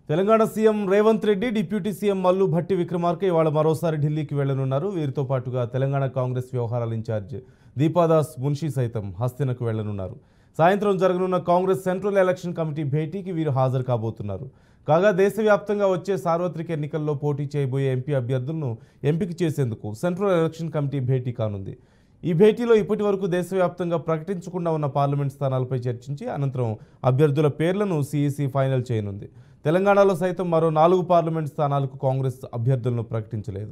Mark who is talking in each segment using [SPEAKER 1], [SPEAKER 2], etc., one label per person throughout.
[SPEAKER 1] Telangana CM Revanth Reddy deputy CM Mallu Bhatti Vikramarka ఇవాళ మరోసారి ఢిల్లీకి వెళ్లనున్నారు వీరితో పాటుగా తెలంగాణ కాంగ్రెస్ వ్యవహారాల ఇన్ఛార్జ్ దీపాదాస్ మున్షి సైతం హస్తినకు వెళ్లనున్నారు సాయంత్రం జరగనున్న కాంగ్రెస్ సెంట్రల్ ఎలక్షన్ కమిటీ భేటీకి వీరు హాజరు కాబోతున్నారు కాగా దేశవ్యాప్తంగా వచ్చే సార్వత్రిక ఎన్నికల్లో పోటీ చేయబోయే ఎంపీ అభ్యర్థులను ఎంపిక చేసేందుకు సెంట్రల్ ఎలక్షన్ కమిటీ భేటీ కానుంది ఈ భేటీలో ఇప్పటి వరకు దేశవ్యాప్తంగా ప్రకటించకుండా ఉన్న పార్లమెంట్ స్థానాలపై చర్చించి అనంతరం అభ్యర్థుల పేర్లను సిఈసి ఫైనల్ చేయనుంది తెలంగాణలో సైతం మరో నాలుగు పార్లమెంట్ స్థానాలకు కాంగ్రెస్ అభ్యర్థులను ప్రకటించలేదు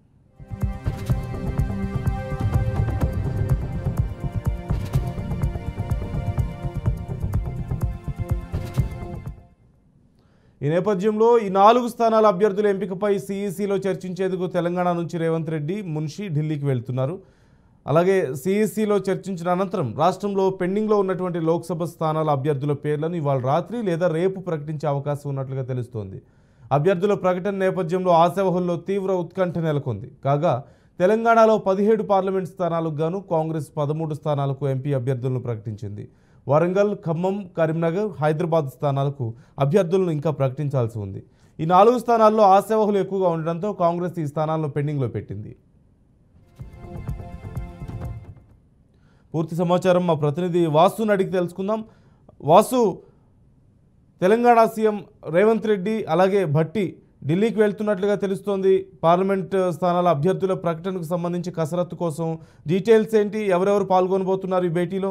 [SPEAKER 1] ఈ నేపథ్యంలో ఈ నాలుగు స్థానాల అభ్యర్థుల ఎంపికపై సిఈసిలో చర్చించేందుకు తెలంగాణ నుంచి రేవంత్ రెడ్డి మున్షి ఢిల్లీకి వెళ్తున్నారు అలాగే సిఈసిలో చర్చించిన అనంతరం రాష్ట్రంలో పెండింగ్లో ఉన్నటువంటి లోక్సభ స్థానాల అభ్యర్థుల పేర్లను ఇవాళ రాత్రి లేదా రేపు ప్రకటించే అవకాశం ఉన్నట్లుగా తెలుస్తోంది అభ్యర్థుల ప్రకటన నేపథ్యంలో ఆశావహుల్లో తీవ్ర ఉత్కంఠ నెలకొంది కాగా తెలంగాణలో పదిహేడు పార్లమెంట్ స్థానాలకు గాను కాంగ్రెస్ పదమూడు స్థానాలకు ఎంపీ అభ్యర్థులను ప్రకటించింది వరంగల్ ఖమ్మం కరీంనగర్ హైదరాబాద్ స్థానాలకు అభ్యర్థులను ఇంకా ప్రకటించాల్సి ఉంది ఈ నాలుగు స్థానాల్లో ఆశావహులు ఎక్కువగా ఉండడంతో కాంగ్రెస్ ఈ స్థానాలను పెండింగ్లో పెట్టింది పూర్తి సమాచారం మా ప్రతినిధి వాసుని అడిగి తెలుసుకుందాం వాసు తెలంగాణ సీఎం రేవంత్ రెడ్డి అలాగే భట్టి ఢిల్లీకి వెళ్తున్నట్లుగా తెలుస్తోంది పార్లమెంట్ స్థానాల అభ్యర్థుల ప్రకటనకు సంబంధించి కసరత్తు కోసం డీటెయిల్స్ ఏంటి ఎవరెవరు పాల్గొనబోతున్నారు ఈ భేటీలో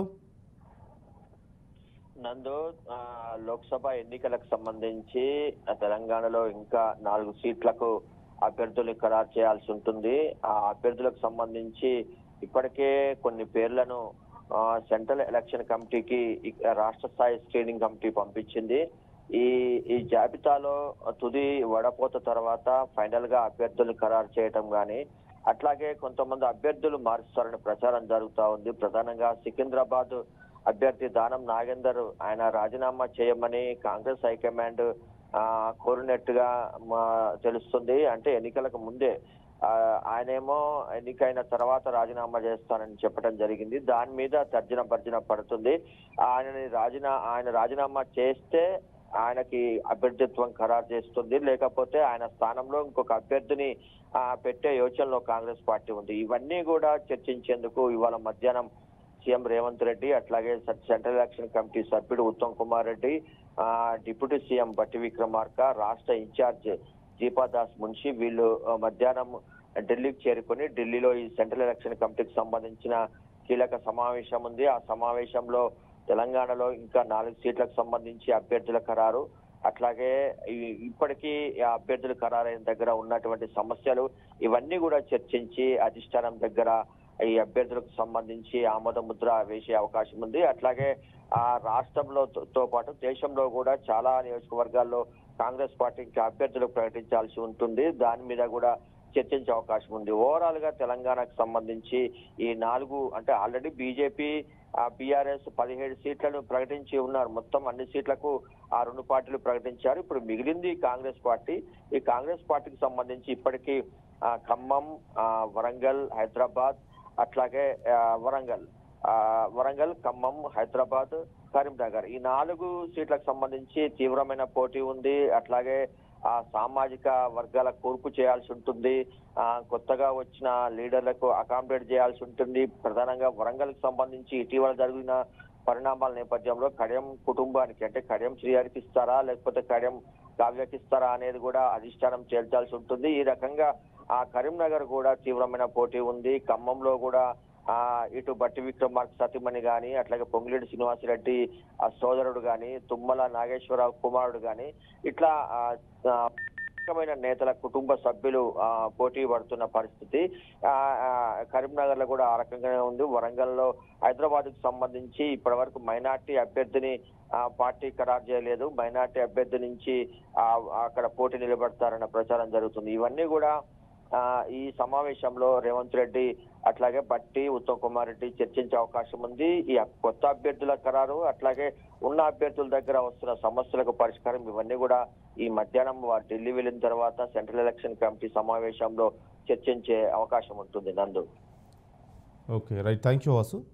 [SPEAKER 2] నందు ఆ, లోక్సభ ఎన్నికలకు సంబంధించి ఆ, తెలంగాణలో ఇంకా నాలుగు సీట్లకు అభ్యర్థులు ఖరారు చేయాల్సి ఉంటుంది ఆ అభ్యర్థులకు సంబంధించి ఇప్పటికే కొన్ని పేర్లను ఆ, సెంట్రల్ ఎలక్షన్ కమిటీకి ఇక రాష్ట్ర స్థాయి స్క్రీనింగ్ కమిటీ పంపించింది ఈ ఈ జాబితాలో తుది వడపోత తర్వాత ఫైనల్ గా అభ్యర్థులు ఖరారు చేయటం గాని అట్లాగే కొంతమంది అభ్యర్థులు మారుస్తారని ప్రచారం జరుగుతా ఉంది ప్రధానంగా సికింద్రాబాద్ అభ్యర్థి దానం నాగేందర్ ఆయన రాజీనామా చేయమని కాంగ్రెస్ హైకమాండ్ ఆ, కోరినట్టుగా మా- తెలుస్తుంది అంటే ఎన్నికలకు ముందే ఆ, ఆయనేమో ఎన్నికైన తర్వాత రాజీనామా చేస్తానని చెప్పడం జరిగింది దాని మీద తర్జన భర్జన పడుతుంది ఆయనని రాజీనా ఆయన రాజీనామా చేస్తే ఆయనకి అభ్యర్థిత్వం ఖరారు చేస్తుంది లేకపోతే ఆయన స్థానంలో ఇంకొక అభ్యర్థిని ఆ, పెట్టే యోచనలో కాంగ్రెస్ పార్టీ ఉంది ఇవన్నీ కూడా చర్చించేందుకు ఇవాళ మధ్యాహ్నం సీఎం రేవంత్ రెడ్డి అట్లాగే స- సెంట్రల్ ఎలక్షన్ కమిటీ సభ్యుడు ఉత్తమ్ కుమార్ రెడ్డి ఆ, డిప్యూటీ సీఎం బట్టి విక్రమార్క రాష్ట్ర ఇన్ఛార్జ్ దీపాదాస్ మున్షి వీళ్ళు ఆ, మధ్యాహ్నం ఢిల్లీకి చేరుకుని ఢిల్లీలో ఈ సెంట్రల్ ఎలక్షన్ కమిటీకి సంబంధించిన కీలక సమావేశం ఉంది ఆ సమావేశంలో తెలంగాణలో ఇంకా నాలుగు సీట్లకు సంబంధించి అభ్యర్థుల ఖరారు అట్లాగే ఈ- ఇప్పటికీ ఆ అభ్యర్థులు ఖరారైన దగ్గర ఉన్నటువంటి సమస్యలు ఇవన్నీ కూడా చర్చించి అధిష్టానం దగ్గర ఈ అభ్యర్థులకు సంబంధించి ఆమోద ముద్ర వేసే అవకాశం ఉంది అట్లాగే ఆ రాష్ట్రంలో తో- తో పాటు దేశంలో కూడా చాలా నియోజకవర్గాల్లో కాంగ్రెస్ పార్టీకి అభ్యర్థులు ప్రకటించాల్సి ఉంటుంది దాని మీద కూడా చర్చించే అవకాశం ఉంది ఓవరాల్ గా తెలంగాణకు సంబంధించి ఈ నాలుగు అంటే ఆల్రెడీ బీజేపీ బీఆర్ఎస్ పదిహేడు సీట్లను ప్రకటించి ఉన్నారు మొత్తం అన్ని సీట్లకు ఆ రెండు పార్టీలు ప్రకటించారు ఇప్పుడు మిగిలింది కాంగ్రెస్ పార్టీ ఈ కాంగ్రెస్ పార్టీకి సంబంధించి ఇప్పటికీ ఆ, ఖమ్మం ఆ, వరంగల్ హైదరాబాద్ అట్లాగే ఆ, వరంగల్ ఆ, వరంగల్ ఖమ్మం హైదరాబాద్ కరీంనగర్ ఈ నాలుగు సీట్లకు సంబంధించి తీవ్రమైన పోటీ ఉంది అట్లాగే ఆ సామాజిక వర్గాల కూర్పు చేయాల్సి ఉంటుంది ఆ కొత్తగా వచ్చిన లీడర్లకు అకామిడేట్ చేయాల్సి ఉంటుంది ప్రధానంగా వరంగల్ కి సంబంధించి ఇటీవల జరిగిన పరిణామాల నేపథ్యంలో కడియం కుటుంబానికి అంటే కడియం శ్రీహారికి ఇస్తారా లేకపోతే కడియం కావ్యకి ఇస్తారా అనేది కూడా అధిష్టానం చేర్చాల్సి ఉంటుంది ఈ రకంగా ఆ కరీంనగర్ కూడా తీవ్రమైన పోటీ ఉంది ఖమ్మంలో కూడా ఆ ఇటు బట్టి విక్రమార్క సతీమణి గాని అట్లాగే పొంగిరెడ్డి శ్రీనివాసరెడ్డి ఆ సోదరుడు గాని తుమ్మల నాగేశ్వరరావు కుమారుడు గాని ఇట్లా ఆ, ఆ, కీలకమైన నేతల కుటుంబ సభ్యులు ఆ, పోటీ పడుతున్న పరిస్థితి ఆ, ఆ, కరీంనగర్ లో కూడా ఆ రకంగానే ఉంది వరంగల్ లో హైదరాబాద్ కు సంబంధించి ఇప్పటి వరకు మైనార్టీ అభ్యర్థిని ఆ, పార్టీ ఖరారు చేయలేదు మైనార్టీ అభ్యర్థి నుంచి ఆ, అక్కడ పోటీ నిలబడతారన్న ప్రచారం జరుగుతుంది ఇవన్నీ కూడా ఆ, ఈ సమావేశంలో రేవంత్ రెడ్డి అట్లాగే బట్టి ఉత్తమ్ కుమార్ రెడ్డి చర్చించే అవకాశం ఉంది ఈ కొత్త అభ్యర్థుల ఖరారు అట్లాగే ఉన్న అభ్యర్థుల దగ్గర వస్తున్న సమస్యలకు పరిష్కారం ఇవన్నీ కూడా ఈ మధ్యాహ్నం వారు ఢిల్లీ వెళ్ళిన తర్వాత సెంట్రల్ ఎలక్షన్ కమిటీ సమావేశంలో చర్చించే అవకాశం ఉంటుంది Nandu
[SPEAKER 1] okay right thank you Vasu